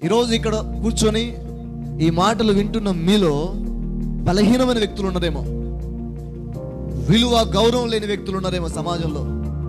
ఈరోజు ఇక్కడ కూర్చొని ఈ మాటలు వింటున్న మీలో బలహీనమైన వ్యక్తులు ఉన్నారేమో విలువ గౌరవం లేని వ్యక్తులు ఉన్నారేమో సమాజంలో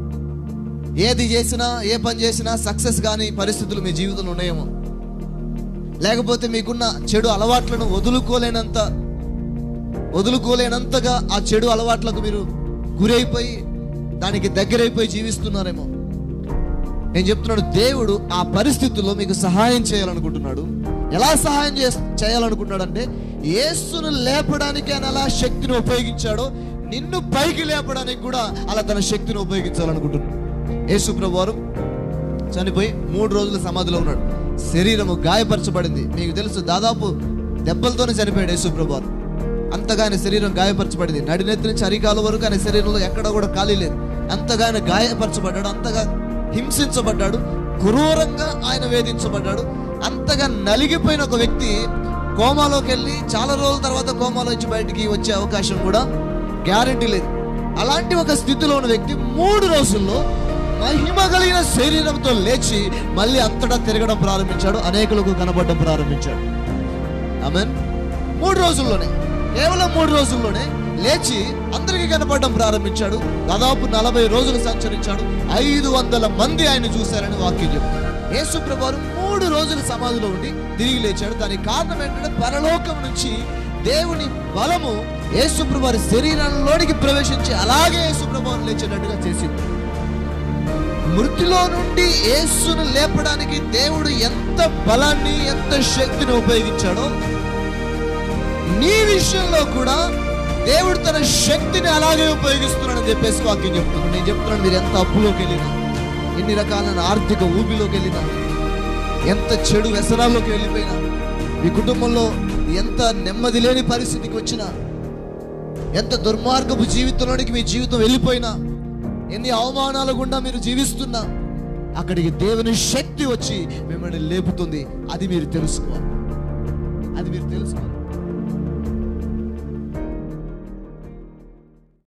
ఏది చేసినా ఏ పని చేసినా సక్సెస్ కాని పరిస్థితులు మీ జీవితంలో ఉన్నాయేమో లేకపోతే మీకున్న చెడు అలవాట్లను వదులుకోలేనంత వదులుకోలేనంతగా ఆ చెడు అలవాట్లకు మీరు గురైపోయి దానికి దగ్గరైపోయి జీవిస్తున్నారేమో నేను చెప్తున్నాడు దేవుడు ఆ పరిస్థితుల్లో మీకు సహాయం చేయాలనుకుంటున్నాడు ఎలా సహాయం చే చేయాలనుకుంటున్నాడు అంటే యేసును లేపడానికి ఆయన ఎలా శక్తిని ఉపయోగించాడో నిన్ను పైకి లేపడానికి కూడా అలా తన శక్తిని ఉపయోగించాలనుకుంటున్నాడు యేసు ప్రభు వారు చనిపోయి మూడు రోజుల సమాధిలో ఉన్నాడు శరీరము గాయపరచబడింది మీకు తెలుసు దాదాపు దెబ్బలతోనే చనిపోయాడు యేసు ప్రభు వారు అంతగా ఆయన శరీరం గాయపరచబడింది నడినెత్తి నుంచి అరికాల వరకు ఆయన శరీరంలో ఎక్కడ కూడా ఖాళీ లేదు అంతగా ఆయన గాయపరచబడ్డాడు అంతగా హింసించబడ్డాడు క్రూరంగా ఆయన వేధించబడ్డాడు అంతగా నలిగిపోయిన ఒక వ్యక్తి కోమాలోకి వెళ్ళి చాలా రోజుల తర్వాత కోమాలో నుంచి బయటికి వచ్చే అవకాశం కూడా గ్యారంటీ లేదు అలాంటి ఒక స్థితిలో ఉన్న వ్యక్తి మూడు రోజుల్లో మహిమ కలిగిన శరీరంతో లేచి మళ్ళీ అంతటా తిరగడం ప్రారంభించాడు అనేకులకు కనబడడం ప్రారంభించాడు ఆమెన్ మూడు రోజుల్లోనే కేవలం మూడు రోజుల్లోనే లేచి అందరికీ కనపడడం ప్రారంభించాడు దాదాపు నలభై రోజులు సంచరించాడు ఐదు వందల మంది ఆయన చూశారని వాక్యం చెప్తారు యేసు ప్రభువారు మూడు రోజులు సమాధిలో ఉండి తిరిగి లేచాడు దానికి కారణం ఏంటంటే పరలోకం నుంచి దేవుని బలము యేసు ప్రభువారి శరీరంలోనికి ప్రవేశించి అలాగే యేసు ప్రభువారు లేచేటట్టుగా చేసింది మృతిలో నుండి యేసును లేపడానికి దేవుడు ఎంత బలాన్ని ఎంత శక్తిని ఉపయోగించాడో నీ విషయంలో కూడా దేవుడు తన శక్తిని అలాగే ఉపయోగిస్తున్నాడని చెప్పేసి వాక్యం చెప్తున్నాను నేను చెప్తున్నాను మీరు ఎంత అప్పులోకి వెళ్ళినా ఎన్ని రకాలైన ఆర్థిక ఊబిలోకి వెళ్ళినా ఎంత చెడు వ్యసనాల్లోకి వెళ్ళిపోయినా మీ కుటుంబంలో ఎంత నెమ్మది లేని పరిస్థితికి వచ్చినా ఎంత దుర్మార్గపు జీవితంలోనికి మీ జీవితం వెళ్ళిపోయినా ఎన్ని అవమానాల గుండా మీరు జీవిస్తున్నా అక్కడికి దేవుని శక్తి వచ్చి మిమ్మల్ని లేపుతుంది అది మీరు తెలుసుకోవాలి అది మీరు తెలుసుకోవాలి